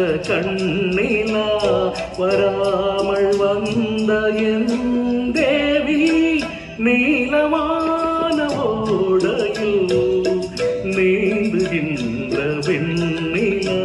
கண்ணிலா வராமல் வந்த என் தேவி நீலமான ஓடையில் நீந்துகின்ற வெண்ணிலா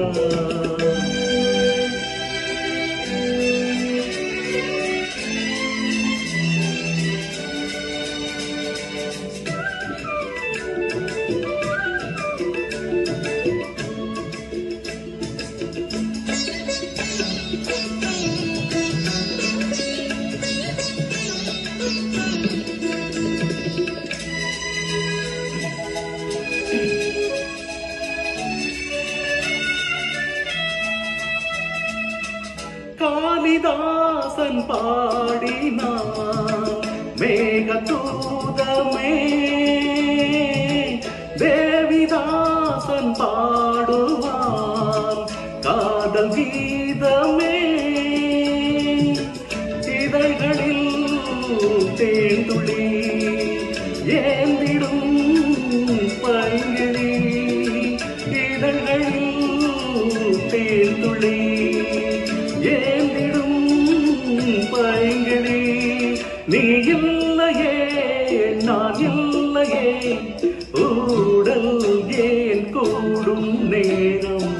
காளிதாசன் பாடினான் மேகதூதமே தேவிதாசன் பாடுவான் காதல் கீதமே இதழ்களில் தேந்துளி ஏந்திடும் பங்கிழி இதழ்களில் தேந்துளி ஏந்திடும் பைங்கிழி நீ இல்லையே நான் இல்லையே ஊடல் ஏன் கூடும் நேரம்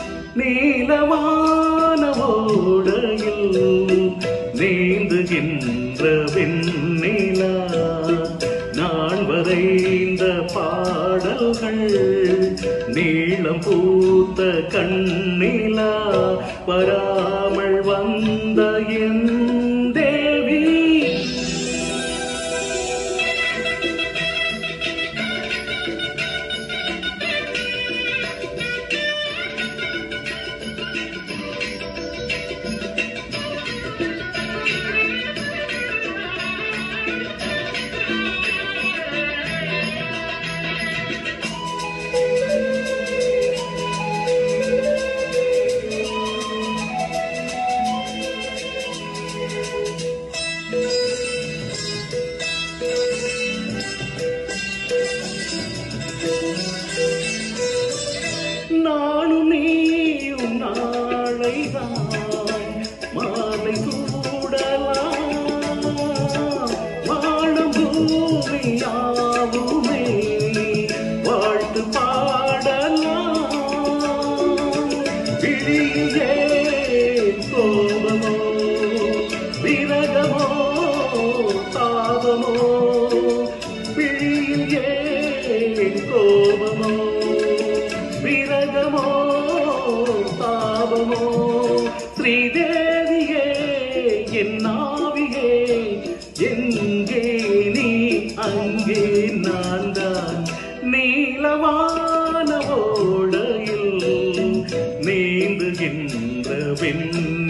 நீலமான ஓடையில் நீந்துகின்ற வெண்ணிலா நான் வரைந்த பாடல்கள் நீளம் பூத்த கண்ணிலா வராமல் வந்த என் தேவி நானும் நீயும் நாளைதான் மாலை சூடலாம் வாழும் பூமியாவுமே வாழ்த்து பாடலாம் விழியே கோபமோ விரகமோ தாபமோ விழியில் ஏன் கோபமோ விரகமோ தாபமோ ஸ்ரீதேவியே என் நாவியே எங்கே நீ அங்கே நான் தான் நீளமான ஓடையில் நீந்துகின்ற வெண்